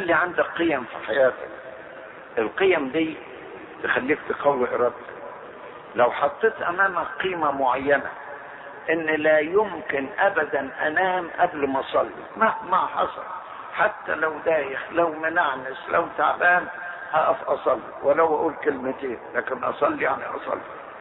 خلي عندك قيم في حياتك القيم دي تخليك تقوي ارادتك لو حطيت امامك قيمة معينة ان لا يمكن ابدا انام قبل ما اصلي مهما حصل حتى لو دايخ لو منعنس لو تعبان هقف اصلي ولو اقول كلمتين لكن اصلي يعني اصلي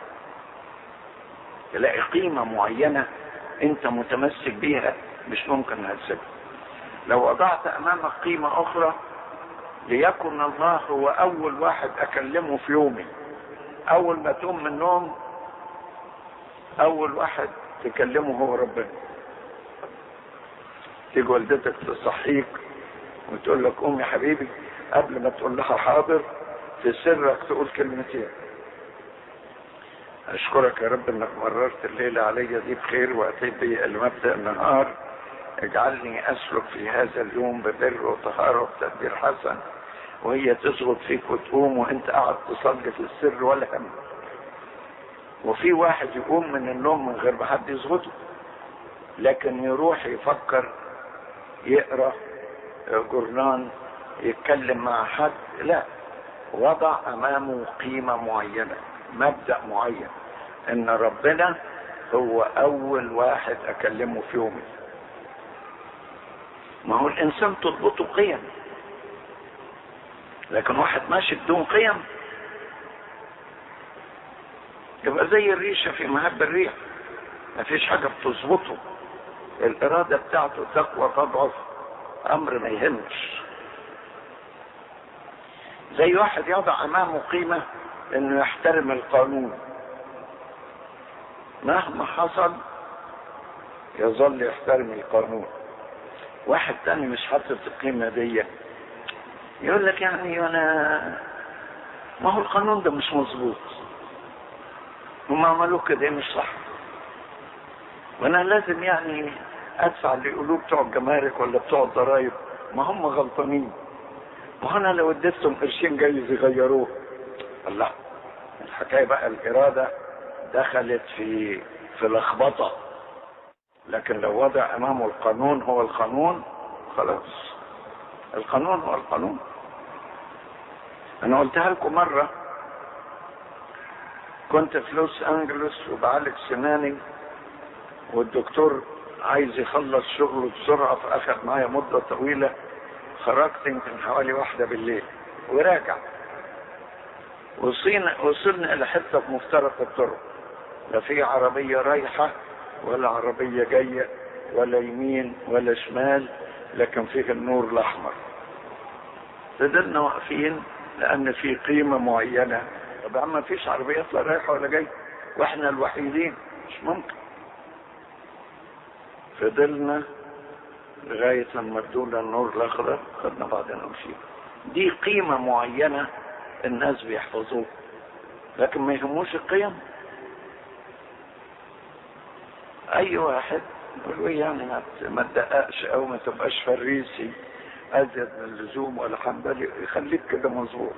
تلاقي قيمة معينة انت متمسك بيها مش ممكن هتسيبها لو وضعت امامك قيمة اخرى ليكن الله هو اول واحد اكلمه في يومي اول ما تقوم من النوم اول واحد تكلمه هو ربنا تيجي والدتك تصحيك وتقول لك قوم يا حبيبي قبل ما تقول لها حاضر في سرك تقول كلمتين اشكرك يا رب انك مررت الليله علي دي بخير واتيت بي لمبدا النهار اجعلني اسلك في هذا اليوم ببر وطهاره وتدبير حسن وهي تسقط فيك وتقوم وانت قاعد تصلي في السر ولا هم وفي واحد يقوم من النوم من غير ما حد يسقطه لكن يروح يفكر يقرا جورنان يتكلم مع حد لا وضع امامه قيمه معينه مبدا معين ان ربنا هو اول واحد اكلمه في يومي ما هو الانسان تضبطه قيم لكن واحد ماشي بدون قيم يبقى زي الريشه في مهب الريح ما فيش حاجه بتظبطه الاراده بتاعته تقوى تضعف امر ما يهمش زي واحد يضع امامه قيمه انه يحترم القانون مهما حصل يظل يحترم القانون واحد تاني مش حاطط القيمة دي يقول لك يعني انا ما هو القانون ده مش مظبوط هم عملوه كده مش صح وانا لازم يعني ادفع اللي يقولوه بتوع الجمارك ولا بتوع الضرايب ما هم غلطانين ما انا لو اديتهم قرشين جايز يغيروه الله الحكايه بقى الاراده دخلت في في لخبطه لكن لو وضع امامه القانون هو القانون خلاص القانون هو القانون انا قلتها لكم مره كنت في لوس انجلوس وبعالج سناني والدكتور عايز يخلص شغله بسرعه فاخد معايا مده طويله خرجت يمكن حوالي واحده بالليل وراجع وصلنا وصلنا الى حته في مفترق الطرق لا في عربيه رايحه ولا عربيه جايه ولا يمين ولا شمال لكن فيه النور الاحمر فضلنا واقفين لان في قيمه معينه طبعا ما فيش عربيات لا رايحه ولا جايه واحنا الوحيدين مش ممكن فضلنا لغايه لما ادونا النور الاخضر خدنا بعضنا ومشينا دي قيمه معينه الناس بيحفظوه لكن ما يهموش القيم اي واحد يقول يعني ما ما تدققش او ما تبقاش فريسي ازيد من اللزوم ولا حنبلي يخليك كده مظبوط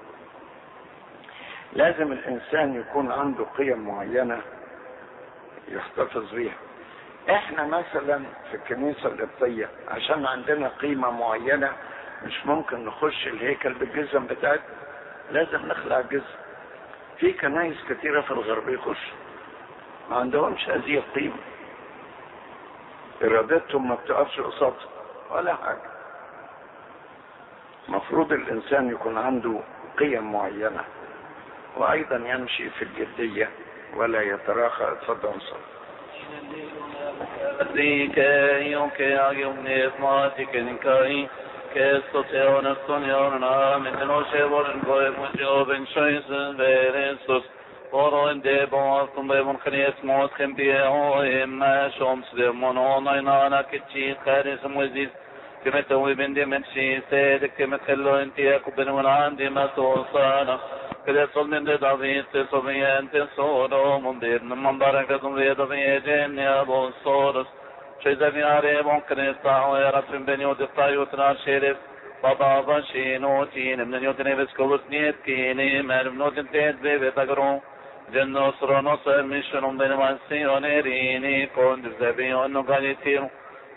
لازم الانسان يكون عنده قيم معينه يحتفظ بيها احنا مثلا في الكنيسه القبطيه عشان عندنا قيمه معينه مش ممكن نخش الهيكل بالجزم بتاعتنا لازم نخلع الجزم في كنايس كتيره في الغرب يخش ما عندهمش هذه القيمه ارادتهم ما بتقفش قصادها ولا حاجه مفروض الانسان يكون عنده قيم معينه وايضا يمشي في الجديه ولا يتراخى اتفضل صلى che soteone stonione men no se volen goe mujo ben shoysen veresus Oro en de bon kum be mon khnes mot khim bi o em shoms de mon ona ina ke chi kharis muziz كما توي بن دي من شي سيد كما خلو انت ياكو بن من عندي ما توصانا كده صل من دي ضعيف تصبي انت صورو من دير من بارك تم دي ضعيف جن يا ابو صورس شيزا في عري ممكن يطلعوا يا رب بن يود الطايوت نار شرف بابا شينوتين من يوتني بس كل سنيت كيني مال من نوتن تيت بيبي تقرون جنو سرو نصر مشنون بين مانسيونيريني كون دزبي ونو قال يتيرو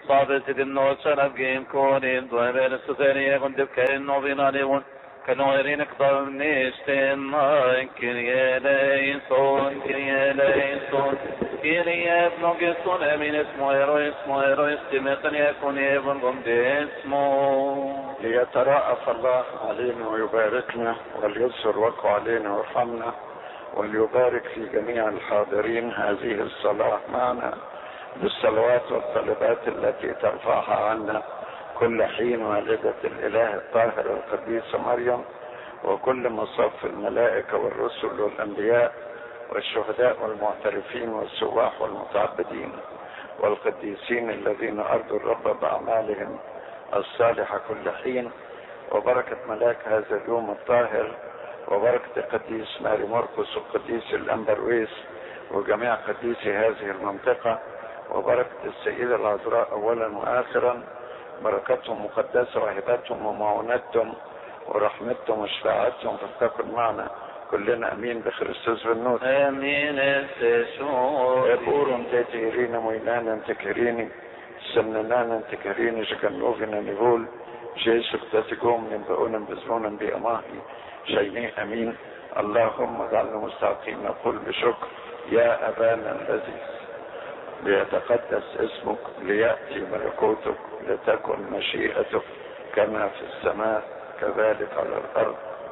Sabet edin no çarab gem konin doyver suteri gonde kerin no binalevun كنويرين اقدر نشتم كريالين صون كريالين صون كريا ابن قصون امين اسمه ايرو اسمه ايرو استمتن يكون ابن قم اسمه ليترأف الله علينا ويباركنا وليسر وقع علينا ويرحمنا وليبارك في جميع الحاضرين هذه الصلاة معنا بالصلوات والطلبات التي ترفعها عنا كل حين والدة الإله الطاهر القديسة مريم وكل مصاف الملائكة والرسل والأنبياء والشهداء والمعترفين والسواح والمتعبدين والقديسين الذين أرضوا الرب بأعمالهم الصالحة كل حين وبركة ملاك هذا اليوم الطاهر وبركة القديس ماري مرقس والقديس الأنبرويس وجميع قديسي هذه المنطقة وبركة السيدة العذراء أولا وآخرا بركتهم مقدسة وهبتهم ومعونتهم ورحمتهم وشفاعتهم فلتكن معنا كلنا امين بخريستوس بالنور امين السشور يقولون تتهرين ميلانا تكهريني سننانا تكهريني شكنوفنا نقول جيسو تتقوم ينبؤون بزمون بأماهي شيني امين اللهم اجعلنا مستحقين نقول بشكر يا ابانا الذي ليتقدس اسمك ليأتي ملكوتك لتكن مشيئتك كما في السماء كذلك على الأرض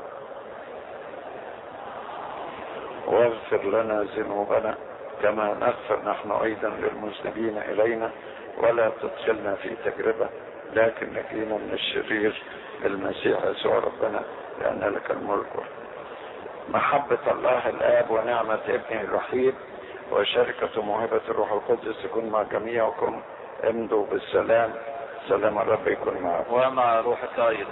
واغفر لنا ذنوبنا كما نغفر نحن أيضا للمذنبين إلينا ولا تدخلنا في تجربة لكن نجينا من الشرير المسيح يسوع ربنا لأن لك الملك محبة الله الآب ونعمة ابنه الوحيد وشركة موهبة الروح القدس تكون مع جميعكم امضوا بالسلام سلام الرب يكون معكم ومع روحك ايضا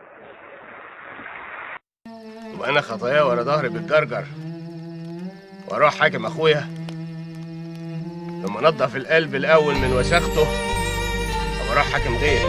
وانا خطايا ورا ظهري بالجرجر واروح حاكم اخويا لما نضف القلب الاول من وساخته أبقى اروح حاكم غيري